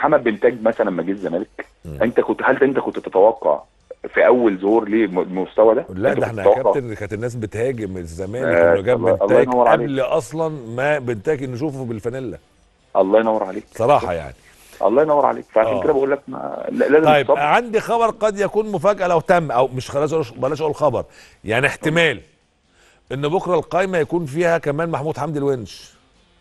محمد بنتاج مثلا لما جه الزمالك انت كنت هل انت كنت تتوقع في اول ظهور ليه الم- المستوى ده لا أنت ده كنت احنا يا تتوقع؟ كابتن كانت الناس بتهاجم الزمالك آه، انه جاب الله- الله بنتاج ينور عليك. قبل اصلا ما بنتاج نشوفه بالفانيلا الله ينور عليك صراحه يعني الله ينور عليك فعشان آه. كده بقول لك ما... لا- لازم طيب الصبر. عندي خبر قد يكون مفاجاه لو تم او مش خلاص أقول- بلاش اقول خبر يعني احتمال ان بكره القايمه يكون فيها كمان محمود حمدي الونش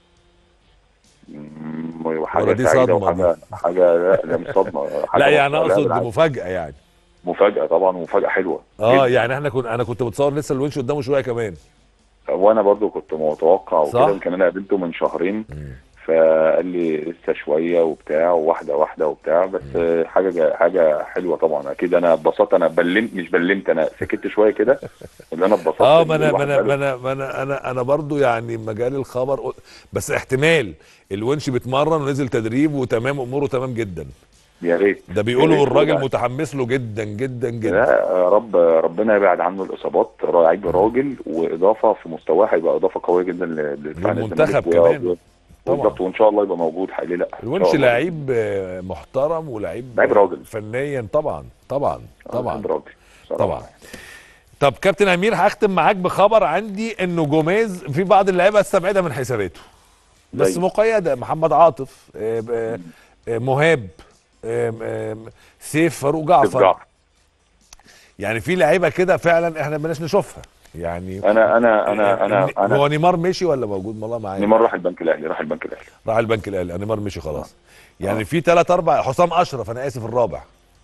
مم، ولا وحاجه دي سعيده صدمة وحاجه حاجه لا لا مش صدمه حاجة لا يعني مفرحة. لا، اقصد بالعكس. مفاجاه يعني مفاجاه طبعا ومفاجاه حلوه اه جداً. يعني احنا كنت انا كنت متصور لسه الونش قدامه شويه كمان وانا برضو كنت متوقع صح؟ وكده يمكن انا قابلته من شهرين فقال لي لسه شويه وبتاع وواحده واحده وبتاع بس حاجه جا- حاجه حلوه طبعا اكيد انا اتبسطت انا بلمت مش بلمت انا سكت شويه كده اللي انا اتبسطت اه إن ما انا الواحد ما انا قال- ما انا ما انا انا انا برضو يعني مجال الخبر قل- بس احتمال الونش بيتمرن ونزل تدريب وتمام اموره تمام جدا يا ريت ده بيقولوا يا ريت الراجل والله. متحمس له جدا جدا جدا لا يا رب ربنا يبعد عنه الاصابات لعيب راجل واضافه في مستواه هيبقى اضافه قويه جدا ل- لدفاع للمنتخب الزمالك. و- كمان. و- طبعا. بالظبط وان شاء الله يبقى موجود حالي لا إن شاء الونش الله. لعيب آه، محترم ولعيب لعيب راجل. فنيا طبعا طبعا آه، طبعا لعيب راجل صراحة. طبعا طب كابتن امير هختم معاك بخبر عندي انه جوميز في بعض اللعيبه استبعدها من حساباته بس زي؟ مقيده محمد عاطف آه، ب- آه، مهاب آه، آه، سيف فاروق جعفر جعفر. يعني في لعيبه كده فعلا احنا بلاش نشوفها يعني انا انا انا انا انا هو نيمار مشي ولا موجود والله معايا نيمار راح البنك الاهلي راح البنك الاهلي راح البنك الاهلي نيمار مشي خلاص يعني في ثلاث اربع حسام اشرف انا اسف الرابع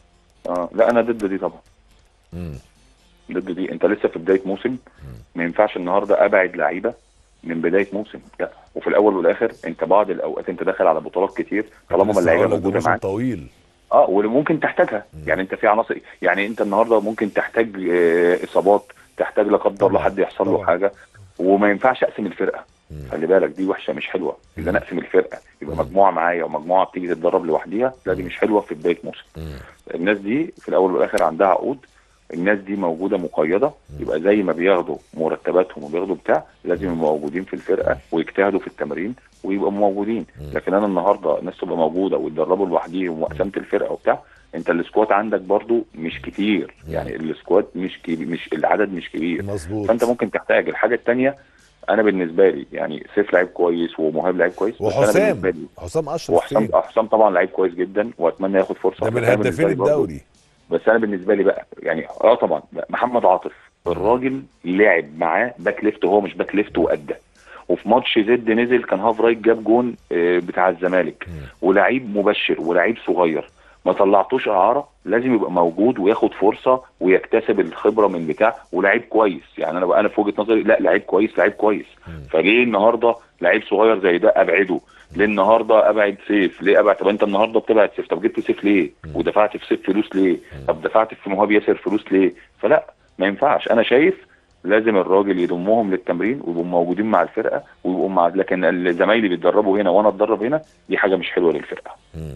اه لا انا ضد دي طبعا مم. ضد دي انت لسه في بدايه موسم ما ينفعش النهارده ابعد لعيبه من بدايه موسم لا وفي الاول والاخر انت بعض الاوقات انت داخل على بطولات كتير طالما ما لسه اللعيبه هقول لك ده موجوده موسم معاك طويل اه وممكن تحتاجها يعني انت في عناصر يعني انت النهارده ممكن تحتاج آه، اصابات تحتاج لا قدر الله طبعاً، حد يحصل له طبعاً. حاجه وما ينفعش اقسم الفرقه خلي بالك دي وحشه مش حلوه اذا انا اقسم الفرقه يبقى مجموعه معايا ومجموعه بتيجي تتدرب لوحديها لا دي مش حلوه في بدايه موسم الناس دي في الاول والاخر عندها عقود الناس دي موجوده مقيده يبقى زي ما بياخدوا مرتباتهم وبياخدوا بتاع لازم يبقوا موجودين في الفرقه ويجتهدوا في التمرين ويبقوا موجودين لكن انا النهارده الناس تبقى موجوده ويتدربوا لوحديهم وقسمت الفرقه وبتاع انت السكواد عندك برضو مش كتير يعني السكواد مش كبير مش العدد مش كبير مظبوط فانت ممكن تحتاج الحاجه الثانيه انا بالنسبه لي يعني سيف لعيب كويس ومهاب لعيب كويس بس أنا وحسام بالنسبة لي حسام اشرف وحسام فين؟ حسام طبعا لعيب كويس جدا واتمنى ياخد فرصه ده من بس أنا هدافين بالنسبة لي برضو- الدوري بس انا بالنسبه لي بقى يعني اه طبعا لا، محمد عاطف الراجل لعب معاه باك ليفت وهو مش باك ليفت وادى وفي ماتش زد نزل كان هاف رايت جاب جون آه، بتاع الزمالك ولعيب مبشر ولعيب صغير ما طلعتوش اعاره لازم يبقى موجود وياخد فرصه ويكتسب الخبره من بتاع ولعيب كويس يعني انا بقى انا في وجهه نظري لا لعيب كويس لعيب كويس فليه النهارده لعيب صغير زي ده ابعده ليه النهارده ابعد سيف ليه ابعد طب انت النهارده بتبعد سيف طب جبت سيف ليه ودفعت في سيف فلوس ليه طب دفعت في مهاب ياسر فلوس ليه فلا ما ينفعش انا شايف لازم الراجل يضمهم للتمرين ويبقوا موجودين مع الفرقه ويبقوا مع لكن اللي زمايلي بيتدربوا هنا وانا اتدرب هنا دي حاجه مش حلوه للفرقه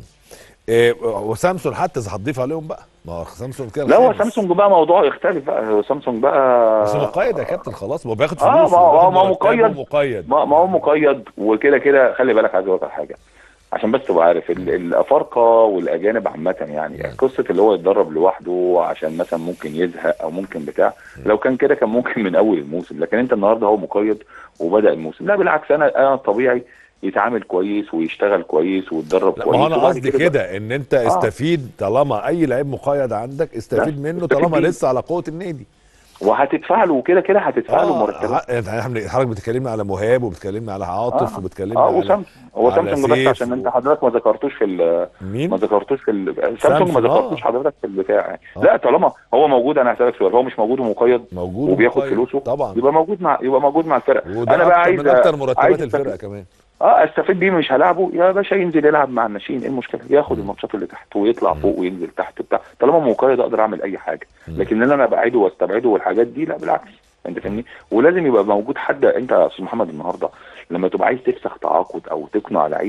إيه وسامسون حتى اذا هتضيف عليهم بقى ما هو سامسون كده لا هو الخامس. سامسونج بقى موضوع يختلف بقى هو سامسونج بقى بس مقيد يا كابتن خلاص ما هو بياخد اه فلوس ما هو وبياخد ما هو مرتبه مقيد ومقيد ما, ما هو مقيد وكده كده خلي بالك عايز اقول لك على حاجه عشان بس تبقى عارف ال- الافارقه والاجانب عامه يعني قصه اللي هو يتدرب لوحده عشان مثلا ممكن يزهق او ممكن بتاع لو كان كده كان ممكن من اول الموسم لكن انت النهارده هو مقيد وبدا الموسم لا بالعكس انا انا الطبيعي يتعامل كويس ويشتغل كويس ويتدرب لا كويس ما هو انا وبعد قصدي بقى- كده ان انت آه. استفيد طالما اي لعيب مقيد عندك استفيد لا، منه استفيد طالما بيه. لسه على قوه النادي وهتدفع له وكده كده هتدفع له مرتبات ع- احنا حضرتك بتكلمنا على مهاب وبتكلمنا على عاطف آه. وبتكلمنا اه على وسامسونج هو على سامسونج بس سيف عشان و- انت حضرتك ما ذكرتوش في ال- مين؟ ما ذكرتوش في ال- سامسونج سامسونج، ما آه. ذكرتوش حضرتك في البتاع يعني آه. لا طالما هو موجود انا هسالك سؤال هو مش موجود ومقيد موجود وبياخد ومقيد. فلوسه طبعا يبقى موجود مع يبقى موجود مع الفرقه وده انا بقى أكتر عايز من اكتر عايز مرتبات أستفيد- الفرقه كمان اه استفيد بيه مش هلاعبه يا باشا ينزل يلعب مع الناشئين ايه المشكله ياخد الماتشات اللي تحت ويطلع فوق وينزل تحت بتاع طالما مقيد اقدر اعمل اي حاجه لكن ان انا ابعده واستبعده والحاجات دي لا بالعكس انت فاهمني ولازم يبقى موجود حد انت يا استاذ محمد النهارده لما تبقى عايز تفسخ تعاقد او تقنع لعيب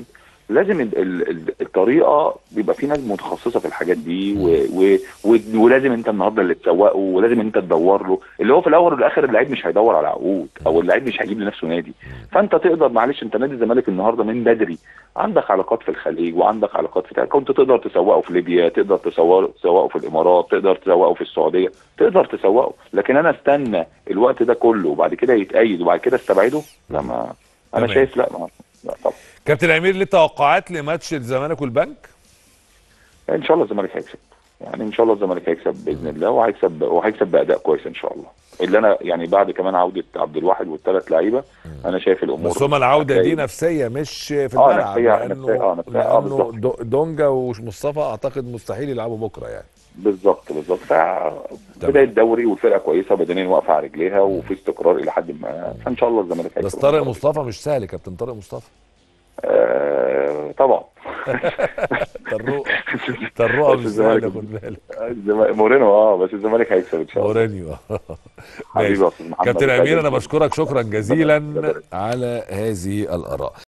لازم ال- ال- ال- الطريقه بيبقى في ناس متخصصه في الحاجات دي و و و ولازم انت النهارده اللي تسوقه ولازم انت تدور له اللي هو في الاول والاخر اللعيب مش هيدور على عقود او اللعيب مش هيجيب لنفسه نادي فانت تقدر معلش انت نادي الزمالك النهارده من بدري عندك علاقات في الخليج وعندك علاقات في كنت تقدر تسوقه في ليبيا تقدر تسوقه تسوقه في الامارات تقدر تسوقه في السعوديه تقدر تسوقه لكن انا استنى الوقت ده كله وبعد كده يتأيد وبعد كده استبعده لا ما انا تمام. شايف لا ما لا طبعا كابتن امير ليه توقعات لماتش الزمالك والبنك ان شاء الله الزمالك هيكسب يعني ان شاء الله الزمالك هيكسب باذن الله وهيكسب وهيكسب باداء كويس ان شاء الله اللي انا يعني بعد كمان عوده عبد الواحد والثلاث لعيبه انا شايف الامور بس هما العوده دي هتلاقي- نفسيه مش في آه، الملعب نفسية- لانه نفسية- آه، نفسية، آه، لانه بالظبط. دو- دونجا ومصطفى اعتقد مستحيل يلعبوا بكره يعني بالظبط بالظبط فبدايه الدوري والفرقه كويسه بدنيا واقفه على رجليها وفي استقرار الى حد ما فان شاء الله الزمالك بس هيكسب طارق مصطفى مش سهل يا كابتن طارق مصطفى آه طبعا طروقه طروقه بس مش سهل الزمالك- خد بالك الزمالك- مورينو اه بس الزمالك هيكسب ان شاء الله مورينيو حبيبي ماشي يا استاذ محمد كابتن امير انا سعيد. بشكرك شكرا جزيلا ربنا يبارك. على هذه الاراء